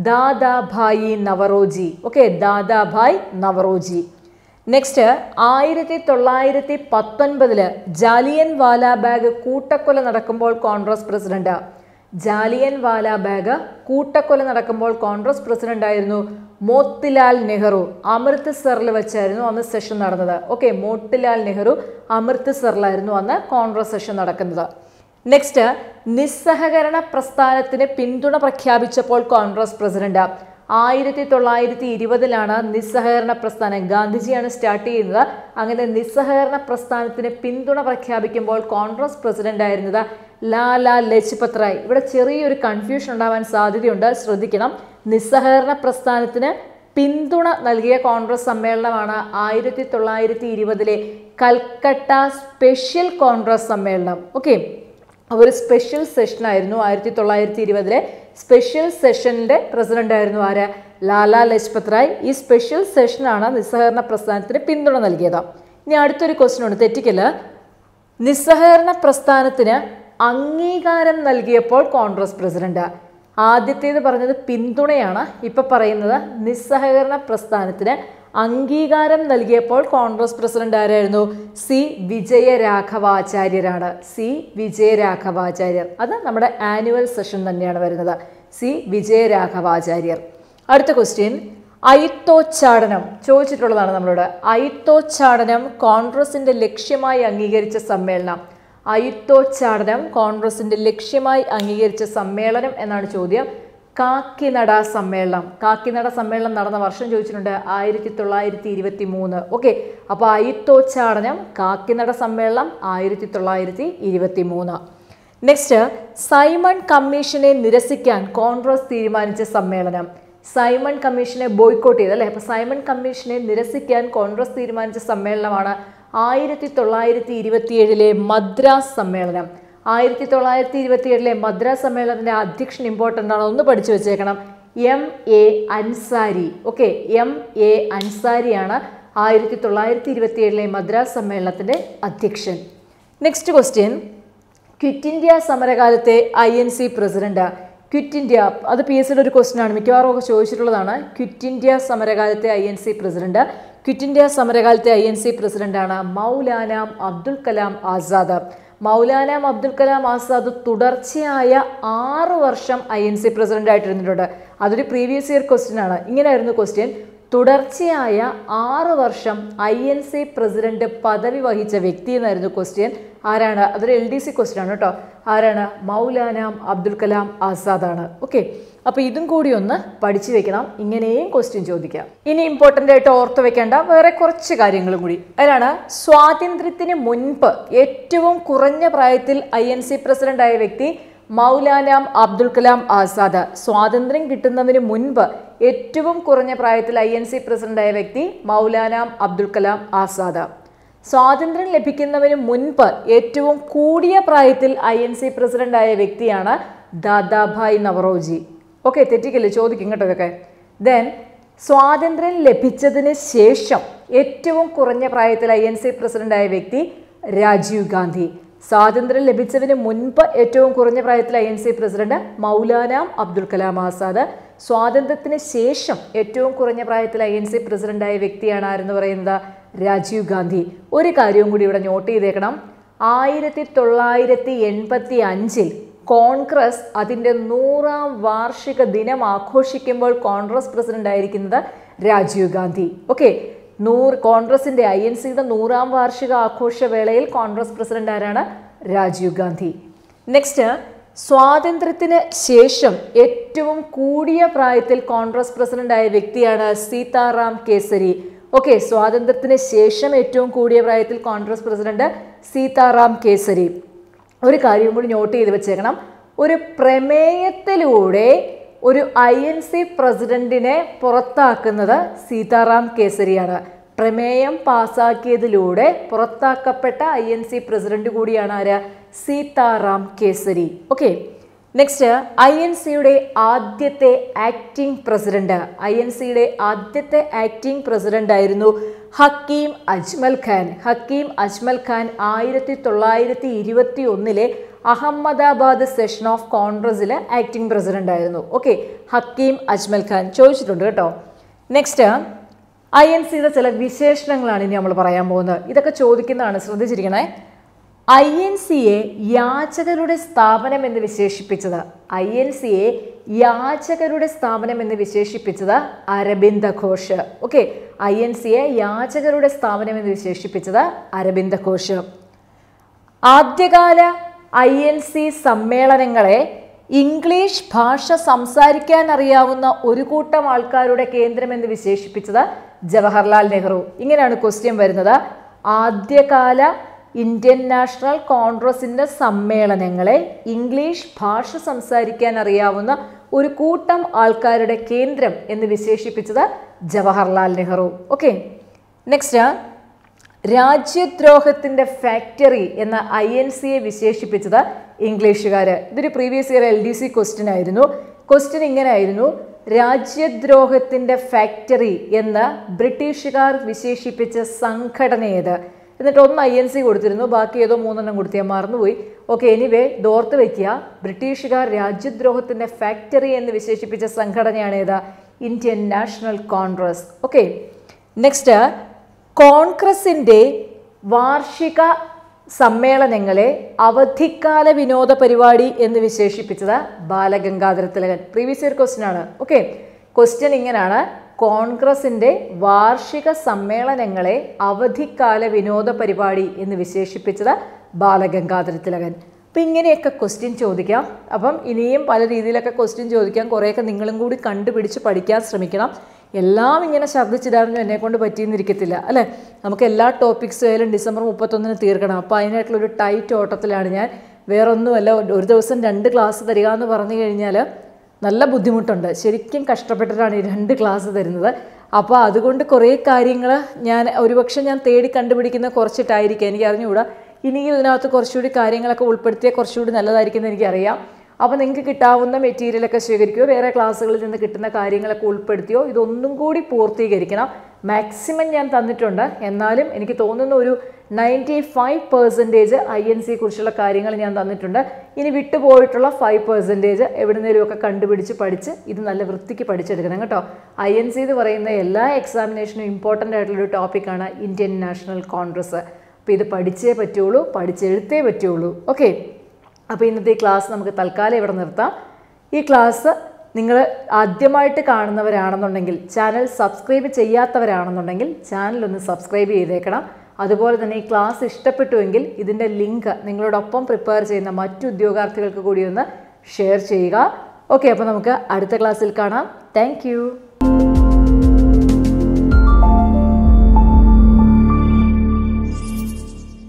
Speaker 1: ദാദാഭായി നവറോജി ഓക്കെ ദാദാഭായ് നവറോജി നെക്സ്റ്റ് ആയിരത്തി തൊള്ളായിരത്തി പത്തൊൻപതില് ജാലിയൻ വാലാബാഗ് കൂട്ടക്കൊല നടക്കുമ്പോൾ കോൺഗ്രസ് പ്രസിഡന്റ് ജാലിയൻ വാലാബാഗ് കൂട്ടക്കൊല നടക്കുമ്പോൾ കോൺഗ്രസ് പ്രസിഡന്റ് ആയിരുന്നു മോത്തിലാൽ നെഹ്റു അമൃത്സറിൽ വെച്ചായിരുന്നു അന്ന് സെഷൻ നടന്നത് ഓക്കെ മോത്തിലാൽ നെഹ്റു അമൃത്സറിലായിരുന്നു അന്ന് കോൺഗ്രസ് സെഷൻ നടക്കുന്നത് നെക്സ്റ്റ് നിസ്സഹകരണ പ്രസ്ഥാനത്തിന് പിന്തുണ പ്രഖ്യാപിച്ചപ്പോൾ കോൺഗ്രസ് പ്രസിഡന്റ് ആയിരത്തി തൊള്ളായിരത്തി ഇരുപതിലാണ് നിസ്സഹകരണ പ്രസ്ഥാനം ഗാന്ധിജിയാണ് സ്റ്റാർട്ട് ചെയ്യുന്നത് അങ്ങനെ നിസ്സഹകരണ പ്രസ്ഥാനത്തിന് പിന്തുണ പ്രഖ്യാപിക്കുമ്പോൾ കോൺഗ്രസ് പ്രസിഡന്റ് ആയിരുന്നത് ലാല ലജ്പത് റായ് ഇവിടെ ചെറിയൊരു കൺഫ്യൂഷൻ ഉണ്ടാവാൻ സാധ്യതയുണ്ട് ശ്രദ്ധിക്കണം നിസ്സഹകരണ പ്രസ്ഥാനത്തിന് പിന്തുണ നൽകിയ കോൺഗ്രസ് സമ്മേളനമാണ് ആയിരത്തി തൊള്ളായിരത്തി ഇരുപതിലെ കൽക്കട്ട സ്പെഷ്യൽ കോൺഗ്രസ് സമ്മേളനം ഓക്കെ ഒരു സ്പെഷ്യൽ സെഷനായിരുന്നു ആയിരത്തി തൊള്ളായിരത്തി ഇരുപതിലെ സ്പെഷ്യൽ സെഷനിൻ്റെ പ്രസിഡന്റ് ആയിരുന്നു ആര് ലാലാ ലജ്പത് റായ് ഈ സ്പെഷ്യൽ സെഷനാണ് നിസ്സഹകരണ പ്രസ്ഥാനത്തിന് പിന്തുണ നൽകിയത് ഇനി അടുത്തൊരു ക്വസ്റ്റ്യൻ ഉണ്ട് തെറ്റിക്കല് നിസ്സഹകരണ പ്രസ്ഥാനത്തിന് അംഗീകാരം നൽകിയപ്പോൾ കോൺഗ്രസ് പ്രസിഡന്റ് ആദ്യത്തേത് പറഞ്ഞത് പിന്തുണയാണ് ഇപ്പൊ പറയുന്നത് നിസ്സഹകരണ പ്രസ്ഥാനത്തിന് അംഗീകാരം നൽകിയപ്പോൾ കോൺഗ്രസ് പ്രസിഡന്റ് ആരായിരുന്നു സി വിജയരാഘവാചാര്യരാണ് സി വിജയരാഘവാചാര്യർ അത് നമ്മുടെ ആനുവൽ സെഷൻ തന്നെയാണ് വരുന്നത് സി വിജയരാഘവാചാര്യർ അടുത്ത ക്വസ്റ്റ്യൻ അയിത്തോച്ചാടനം ചോദിച്ചിട്ടുള്ളതാണ് നമ്മളോട് അയിത്തോച്ചാടനം കോൺഗ്രസിന്റെ ലക്ഷ്യമായി അംഗീകരിച്ച സമ്മേളനം അയിത്തോച്ചാടനം കോൺഗ്രസിന്റെ ലക്ഷ്യമായി അംഗീകരിച്ച സമ്മേളനം എന്നാണ് ചോദ്യം കാക്കിനട സമ്മേളനം കാക്കിനട സമ്മേളനം നടന്ന വർഷം ചോദിച്ചിട്ടുണ്ട് ആയിരത്തി തൊള്ളായിരത്തി ഇരുപത്തി മൂന്ന് ഓക്കെ അപ്പോൾ അയിത്തോച്ചാടനം കാക്കിനട സമ്മേളനം ആയിരത്തി തൊള്ളായിരത്തി ഇരുപത്തി മൂന്ന് നെക്സ്റ്റ് സൈമൺ കമ്മീഷനെ നിരസിക്കാൻ കോൺഗ്രസ് തീരുമാനിച്ച സമ്മേളനം സൈമൺ കമ്മീഷനെ ബോയ്ക്കോട്ട് ചെയ്ത് അല്ലേ അപ്പോൾ സൈമൺ കമ്മീഷനെ നിരസിക്കാൻ കോൺഗ്രസ് തീരുമാനിച്ച സമ്മേളനമാണ് ആയിരത്തി തൊള്ളായിരത്തി ഇരുപത്തിയേഴിലെ മദ്രാസ് സമ്മേളനം ആയിരത്തി തൊള്ളായിരത്തി ഇരുപത്തിയേഴിലെ മദ്രാസ് സമ്മേളനത്തിന്റെ അധ്യക്ഷൻ ഇമ്പോർട്ടൻ്റ് ആണ് ഒന്ന് പഠിച്ചു വെച്ചേക്കണം M A Ansari okay M A അൻസാരിയാണ് ആയിരത്തി തൊള്ളായിരത്തി ഇരുപത്തിയേഴിലെ മദ്രാസ് സമ്മേളനത്തിന്റെ അധ്യക്ഷൻ നെക്സ്റ്റ് ക്വസ്റ്റ്യൻ ക്വിറ്റ് ഇന്ത്യ സമരകാലത്തെ I N C president quit India അത് പി എസ് സിയുടെ ഒരു ക്വസ്റ്റ്യൻ ആണ് മിക്കവാറും ഒക്കെ ചോദിച്ചിട്ടുള്ളതാണ് ക്വിറ്റ് ഇന്ത്യ സമരകാലത്തെ I N C president quit India സമരകാലത്തെ ഐ എൻ സി പ്രസിഡന്റാണ് മൗലാന അബ്ദുൽ കലാം ആസാദ് മൗലാന അബ്ദുൽ കലാം ആസാദ് തുടർച്ചയായ ആറ് വർഷം ഐ എൻ സി പ്രസിഡന്റ് ആയിട്ടിരുന്നിട്ടുണ്ട് അതൊരു പ്രീവിയസ് ഇയർ ക്വസ്റ്റ്യൻ ആണ് ഇങ്ങനെയായിരുന്നു ക്വസ്റ്റ്യൻ തുടർച്ചയായ ആറ് വർഷം ഐ എൻ സി പ്രസിഡന്റ് പദവി വഹിച്ച വ്യക്തി എന്നായിരുന്നു ക്വസ്റ്റ്യൻ ആരാണ് അതൊരു എൽ ഡി സി ക്വസ്റ്റ്യൻ ആണ് കേട്ടോ ആരാണ് മൗലാന അബ്ദുൽ കലാം ആസാദാണ് ഓക്കെ അപ്പോൾ ഇതും കൂടി ഒന്ന് പഠിച്ചു വെക്കണം ഇങ്ങനെയും ക്വസ്റ്റ്യൻ ചോദിക്കാം ഇനി ഇമ്പോർട്ടൻ്റ് ആയിട്ട് ഓർത്ത് വെക്കേണ്ട വേറെ കുറച്ച് കാര്യങ്ങളും കൂടി അതിലാണ് സ്വാതന്ത്ര്യത്തിന് മുൻപ് ഏറ്റവും കുറഞ്ഞ പ്രായത്തിൽ ഐ എൻ സി പ്രസിഡന്റ് ആയ വ്യക്തി മൗലാന അബ്ദുൽ കലാം ആസാദ് സ്വാതന്ത്ര്യം കിട്ടുന്നതിന് മുൻപ് ഏറ്റവും കുറഞ്ഞ പ്രായത്തിൽ ഐ എൻ സി പ്രസിഡന്റായ വ്യക്തി മൗലാന അബ്ദുൽ കലാം ആസാദ് സ്വാതന്ത്ര്യം ലഭിക്കുന്നതിന് മുൻപ് ഏറ്റവും കൂടിയ പ്രായത്തിൽ ഐ എൻ സി പ്രസിഡന്റായ വ്യക്തിയാണ് ദാദാഭായ് നവറോജി ഓക്കെ തെറ്റിക്കല്ലേ ചോദിക്കും കേട്ടോ ഇതൊക്കെ ദെൻ സ്വാതന്ത്ര്യം ലഭിച്ചതിന് ശേഷം ഏറ്റവും കുറഞ്ഞ പ്രായത്തിൽ ഐ എൻ സി പ്രസിഡന്റായ വ്യക്തി രാജീവ് ഗാന്ധി സ്വാതന്ത്ര്യം ലഭിച്ചതിന് മുൻപ് ഏറ്റവും കുറഞ്ഞ പ്രായത്തിൽ I N C president Maulana Abdul Kalam Azad സ്വാതന്ത്ര്യത്തിന് ശേഷം ഏറ്റവും കുറഞ്ഞ പ്രായത്തിൽ ഐ എൻ സി പ്രസിഡന്റായ വ്യക്തിയാണ് ആരെന്ന് പറയുന്നത് രാജീവ് ഗാന്ധി ഒരു കാര്യവും കൂടി ഇവിടെ നോട്ട് ചെയ്തേക്കണം ആയിരത്തി തൊള്ളായിരത്തി എൺപത്തി അഞ്ചിൽ കോൺഗ്രസ് അതിൻ്റെ നൂറാം വാർഷിക ദിനം ആഘോഷിക്കുമ്പോൾ കോൺഗ്രസ് പ്രസിഡന്റ് ആയിരിക്കുന്നത് രാജീവ് ഗാന്ധി ഓക്കെ നൂറ് കോൺഗ്രസിന്റെ ഐ എൻ സിയുടെ നൂറാം വാർഷിക ആഘോഷവേളയിൽ കോൺഗ്രസ് പ്രസിഡന്റ് ആരാണ് രാജീവ് ഗാന്ധി നെക്സ്റ്റ് സ്വാതന്ത്ര്യത്തിന് ശേഷം ഏറ്റവും കൂടിയ പ്രായത്തിൽ കോൺഗ്രസ് പ്രസിഡന്റ് ആയ വ്യക്തിയാണ് സീതാറാം കേസരി ഓക്കെ സ്വാതന്ത്ര്യത്തിന് ശേഷം ഏറ്റവും കൂടിയ പ്രായത്തിൽ കോൺഗ്രസ് പ്രസിഡന്റ് സീതാറാം കേസരി ഒരു കാര്യം കൂടി നോട്ട് ചെയ്ത് വെച്ചേക്കണം ഒരു പ്രമേയത്തിലൂടെ ഒരു ഐ എൻ സി പ്രസിഡന്റിനെ പുറത്താക്കുന്നത് സീതാറാം കേസരിയാണ് പ്രമേയം പാസാക്കിയതിലൂടെ പുറത്താക്കപ്പെട്ട ഐ എൻ സി പ്രസിഡന്റ് കൂടിയാണ് ആര് Sitaram Kesri okay next I N സിയുടെ ആദ്യത്തെ ആക്ടിംഗ് പ്രസിഡന്റ് ഐ എൻ സിയുടെ ആദ്യത്തെ ആക്ടിംഗ് പ്രസിഡന്റ് ആയിരുന്നു ഹക്കീം അജ്മൽ ഖാൻ ഹക്കീം അജ്മൽ ഖാൻ ആയിരത്തി തൊള്ളായിരത്തി ഇരുപത്തി ഒന്നിലെ അഹമ്മദാബാദ് സെഷൻ ഓഫ് കോൺഗ്രസിലെ ആക്ടിംഗ് പ്രസിഡന്റ് ആയിരുന്നു ഓക്കെ ഹക്കീം അജ്മൽ ഖാൻ ചോദിച്ചിട്ടുണ്ട് കേട്ടോ നെക്സ്റ്റ് ഐ എൻ സിയുടെ ചില വിശേഷണങ്ങളാണ് ഇനി നമ്മൾ പറയാൻ പോകുന്നത് ഇതൊക്കെ ചോദിക്കുന്നതാണ് ശ്രദ്ധിച്ചിരിക്കണേ ഐ എൻ സിയെ യാചകരുടെ സ്ഥാപനം എന്ന് വിശേഷിപ്പിച്ചത് ഐ എൻ സിയെ യാചകരുടെ സ്ഥാപനം എന്ന് വിശേഷിപ്പിച്ചത് Aurobindo Ghosh okay I N സിയെ യാചകരുടെ സ്ഥാപനം എന്ന് വിശേഷിപ്പിച്ചത് അരബിന്ദ ഘോഷ് ആദ്യകാല ഐ എൻ സി സമ്മേളനങ്ങളെ ഇംഗ്ലീഷ് ഭാഷ സംസാരിക്കാൻ അറിയാവുന്ന ഒരു കൂട്ടം ആൾക്കാരുടെ കേന്ദ്രം എന്ന് വിശേഷിപ്പിച്ചത് ജവഹർലാൽ നെഹ്റു ഇങ്ങനെയാണ് ക്വസ്റ്റ്യൻ വരുന്നത് ആദ്യകാല ഇന്ത്യൻ നാഷണൽ കോൺഗ്രസിന്റെ സമ്മേളനങ്ങളെ ഇംഗ്ലീഷ് ഭാഷ സംസാരിക്കാൻ അറിയാവുന്ന ഒരു കൂട്ടം ആൾക്കാരുടെ കേന്ദ്രം എന്ന് വിശേഷിപ്പിച്ചത് ജവഹർലാൽ നെഹ്റു ഓക്കെ നെക്സ്റ്റ് രാജ്യദ്രോഹത്തിന്റെ ഫാക്ടറി എന്ന ഐ എൻ സിയെ വിശേഷിപ്പിച്ചത് ഇംഗ്ലീഷുകാർ ഇതൊരു previous year L D C question ആയിരുന്നു ക്വസ്റ്റ്യൻ ഇങ്ങനെ ആയിരുന്നു രാജ്യദ്രോഹത്തിന്റെ ഫാക്ടറി എന്ന് ബ്രിട്ടീഷുകാർ വിശേഷിപ്പിച്ച സംഘടന ഏത് എന്നിട്ട് ഒന്ന് ഐ എൻ സി കൊടുത്തിരുന്നു ബാക്കി ഏതോ മൂന്നെണ്ണം കൊടുത്ത് ഞാൻ മറന്നുപോയി ഓക്കെ എനിവേ ദോർത്ത് വയ്ക്കുക ബ്രിട്ടീഷുകാർ രാജ്യദ്രോഹത്തിൻ്റെ ഫാക്ടറി എന്ന് വിശേഷിപ്പിച്ച സംഘടനയാണ് ഏതാ Indian National Congress okay next കോൺഗ്രസിൻ്റെ വാർഷിക സമ്മേളനങ്ങളെ അവധിക്കാല വിനോദ പരിപാടി എന്ന് വിശേഷിപ്പിച്ചത് Balagangadhara Tilakan previous year question ആണ് ഓക്കെ ക്വസ്റ്റ്യൻ ഇങ്ങനെയാണ് കോൺഗ്രസിൻ്റെ വാർഷിക സമ്മേളനങ്ങളെ അവധിക്കാല വിനോദ പരിപാടി എന്ന് വിശേഷിപ്പിച്ചത് ബാലഗംഗാധര തിലകൻ അപ്പം ഇങ്ങനെയൊക്കെ ക്വസ്റ്റ്യൻ ചോദിക്കാം അപ്പം ഇനിയും പല രീതിയിലൊക്കെ ക്വസ്റ്റ്യൻ ചോദിക്കാം കുറേയൊക്കെ നിങ്ങളും കൂടി കണ്ടുപിടിച്ച് പഠിക്കാൻ ശ്രമിക്കണം എല്ലാം ഇങ്ങനെ ശബ്ദിച്ചിടാനൊന്നും എന്നെ കൊണ്ട് പറ്റിയെന്നിരിക്കത്തില്ല അല്ലേ നമുക്ക് എല്ലാ ടോപ്പിക്സും ആയാലും ഡിസംബർ മുപ്പത്തൊന്നിന് തീർക്കണം അപ്പോൾ അതിനായിട്ടുള്ളൊരു ടൈറ്റ് ഓട്ടത്തിലാണ് ഞാൻ വേറൊന്നുമല്ല ഒരു ദിവസം രണ്ട് ക്ലാസ് തരിക എന്ന് പറഞ്ഞു കഴിഞ്ഞാൽ നല്ല ബുദ്ധിമുട്ടുണ്ട് ശരിക്കും കഷ്ടപ്പെട്ടിട്ടാണ് ഈ രണ്ട് ക്ലാസ് തരുന്നത് അപ്പോൾ അതുകൊണ്ട് കുറേ കാര്യങ്ങൾ ഞാൻ ഒരുപക്ഷെ ഞാൻ തേടി കണ്ടുപിടിക്കുന്ന കുറച്ചിട്ടായിരിക്കും എനിക്ക് അറിഞ്ഞുകൂടാ ഇനിയും ഇതിനകത്ത് കുറച്ചുകൂടി കാര്യങ്ങളൊക്കെ ഉൾപ്പെടുത്തിയാൽ കുറച്ചുകൂടി നല്ലതായിരിക്കും എന്ന് എനിക്കറിയാം അപ്പോൾ നിങ്ങൾക്ക് കിട്ടാവുന്ന മെറ്റീരിയലൊക്കെ സ്വീകരിക്കുകയോ വേറെ ക്ലാസ്സുകളിൽ നിന്ന് കിട്ടുന്ന കാര്യങ്ങളൊക്കെ ഉൾപ്പെടുത്തിയോ ഇതൊന്നും കൂടി പൂർത്തീകരിക്കണം മാക്സിമം ഞാൻ തന്നിട്ടുണ്ട് എന്നാലും എനിക്ക് തോന്നുന്ന ഒരു ninety five percentage I N സിയെ കുറിച്ചുള്ള കാര്യങ്ങൾ ഞാൻ തന്നിട്ടുണ്ട് ഇനി വിട്ടുപോയിട്ടുള്ള ഫൈവ് പെർസെൻറ്റേജ് എവിടുന്നേലുമൊക്കെ കണ്ടുപിടിച്ച് പഠിച്ച് ഇത് നല്ല വൃത്തിക്ക് പഠിച്ചെടുക്കണം കേട്ടോ ഐ എൻ സി എന്ന് പറയുന്ന എല്ലാ എക്സാമിനേഷനും ഇമ്പോർട്ടൻ്റ് ആയിട്ടുള്ളൊരു ടോപ്പിക്കാണ് ഇന്ത്യൻ നാഷണൽ കോൺഗ്രസ് അപ്പോൾ ഇത് പഠിച്ചേ പറ്റുള്ളൂ പഠിച്ചെഴുത്തേ പറ്റുള്ളൂ ഓക്കെ അപ്പോൾ ഇന്നത്തെ ഈ ക്ലാസ് നമുക്ക് തൽക്കാലം ഇവിടെ നിർത്താം ഈ ക്ലാസ് നിങ്ങൾ ആദ്യമായിട്ട് കാണുന്നവരാണെന്നുണ്ടെങ്കിൽ ചാനൽ സബ്സ്ക്രൈബ് ചെയ്യാത്തവരാണെന്നുണ്ടെങ്കിൽ ചാനൽ ഒന്ന് സബ്സ്ക്രൈബ് ചെയ്തേക്കണം അതുപോലെ തന്നെ ഈ ക്ലാസ് ഇഷ്ടപ്പെട്ടുവെങ്കിൽ ഇതിൻ്റെ ലിങ്ക് നിങ്ങളോടൊപ്പം പ്രിപ്പയർ ചെയ്യുന്ന മറ്റു ഉദ്യോഗാർത്ഥികൾക്ക് കൂടി ഒന്ന് ഷെയർ ചെയ്യുക ഓക്കെ അപ്പോൾ നമുക്ക് അടുത്ത ക്ലാസ്സിൽ കാണാം താങ്ക്